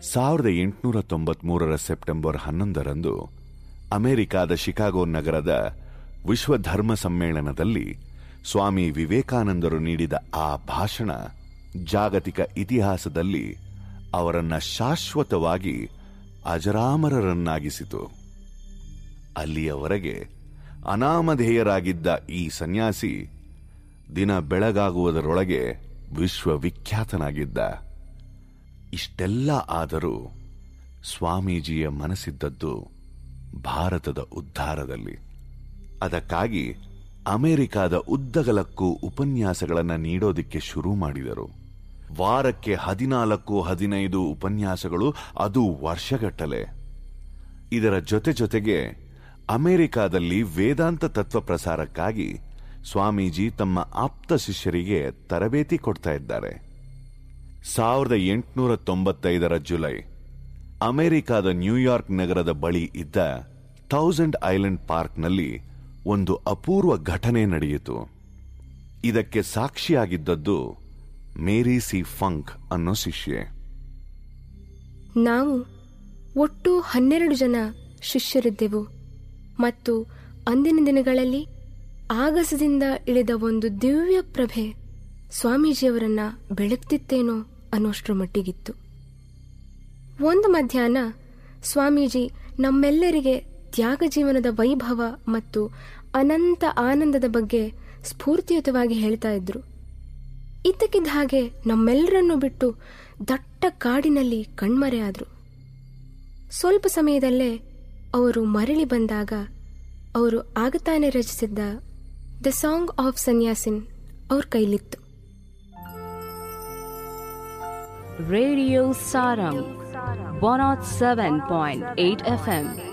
ಸಾವಿರದ ಎಂಟುನೂರ ತೊಂಬತ್ಮೂರರ ಸೆಪ್ಟೆಂಬರ್ ಹನ್ನೊಂದರಂದು ಅಮೆರಿಕಾದ ಶಿಕಾಗೋ ನಗರದ ವಿಶ್ವ ಧರ್ಮ ಸಮ್ಮೇಳನದಲ್ಲಿ ಸ್ವಾಮಿ ವಿವೇಕಾನಂದರು ನೀಡಿದ ಆ ಭಾಷಣ ಜಾಗತಿಕ ಇತಿಹಾಸದಲ್ಲಿ ಅವರನ್ನ ಶಾಶ್ವತವಾಗಿ ಅಜರಾಮರರನ್ನಾಗಿಸಿತು ಅಲ್ಲಿಯವರೆಗೆ ಅನಾಮಧೇಯರಾಗಿದ್ದ ಈ ಸನ್ಯಾಸಿ ದಿನ ಬೆಳಗಾಗುವುದರೊಳಗೆ ವಿಶ್ವವಿಖ್ಯಾತನಾಗಿದ್ದ ಇಷ್ಟೆಲ್ಲ ಆದರೂ ಸ್ವಾಮೀಜಿಯ ಮನಸ್ಸಿದ್ದದ್ದು ಭಾರತದ ಉದ್ಧಾರದಲ್ಲಿ ಅದಕ್ಕಾಗಿ ಅಮೆರಿಕಾದ ಉದ್ದಗಲಕ್ಕೂ ಉಪನ್ಯಾಸಗಳನ್ನು ನೀಡೋದಿಕ್ಕೆ ಶುರು ಮಾಡಿದರು ವಾರಕ್ಕೆ ಹದಿನಾಲ್ಕು ಹದಿನೈದು ಉಪನ್ಯಾಸಗಳು ಅದು ವರ್ಷಗಟ್ಟಲೆ ಇದರ ಜೊತೆ ಜೊತೆಗೆ ಅಮೆರಿಕಾದಲ್ಲಿ ವೇದಾಂತ ತತ್ವ ಪ್ರಸಾರಕ್ಕಾಗಿ ಸ್ವಾಮೀಜಿ ತಮ್ಮ ಆಪ್ತ ಶಿಷ್ಯರಿಗೆ ತರಬೇತಿ ಕೊಡ್ತಾ ಇದ್ದಾರೆ ಸಾವಿರದ ಎಂಟುನೂರ ತೊಂಬತ್ತೈದರ ಜುಲೈ ಅಮೆರಿಕಾದ ನ್ಯೂಯಾರ್ಕ್ ನಗರದ ಬಳಿ ಇದ್ದ ಥೌಸಂಡ್ ಐಲ್ಯಾಂಡ್ ಪಾರ್ಕ್ನಲ್ಲಿ ಒಂದು ಅಪೂರ್ವ ಘಟನೆ ನಡೆಯಿತು ಇದಕ್ಕೆ ಸಾಕ್ಷಿಯಾಗಿದ್ದದ್ದು ಮೇರಿ ಸಿ ಫಂಕ್ ಅನ್ನೋ ಶಿಷ್ಯೆ ನಾವು ಒಟ್ಟು ಹನ್ನೆರಡು ಜನ ಶಿಷ್ಯರಿದ್ದೆವು ಮತ್ತು ಅಂದಿನ ದಿನಗಳಲ್ಲಿ ಆಗಸದಿಂದ ಇಳಿದ ಒಂದು ದಿವ್ಯ ಪ್ರಭೆ ಸ್ವಾಮೀಜಿಯವರನ್ನ ಬೆಳಗ್ತಿತ್ತೇನೋ ಅನ್ನೋಷ್ಟರ ಮಟ್ಟಿಗಿತ್ತು ಒಂದು ಮಧ್ಯಾಹ್ನ ಸ್ವಾಮೀಜಿ ನಮ್ಮೆಲ್ಲರಿಗೆ ತ್ಯಾಗ ಜೀವನದ ವೈಭವ ಮತ್ತು ಅನಂತ ಆನಂದದ ಬಗ್ಗೆ ಸ್ಫೂರ್ತಿಯುತವಾಗಿ ಹೇಳ್ತಾ ಇದ್ರು ಇದ್ದಕ್ಕಿದ್ದ ಹಾಗೆ ನಮ್ಮೆಲ್ಲರನ್ನು ಬಿಟ್ಟು ದಟ್ಟ ಕಾಡಿನಲ್ಲಿ ಕಣ್ಮರೆಯಾದ್ರು ಸ್ವಲ್ಪ ಸಮಯದಲ್ಲೇ ಅವರು ಮರಳಿ ಬಂದಾಗ ಅವರು ಆಗತಾನೆ ರಚಿಸಿದ್ದ ದ ಸಾಂಗ್ ಆಫ್ ಸನ್ಯಾಸಿನ್ ಅವ್ರ ಕೈಲಿತ್ತು Radio Saram 107.8 FM.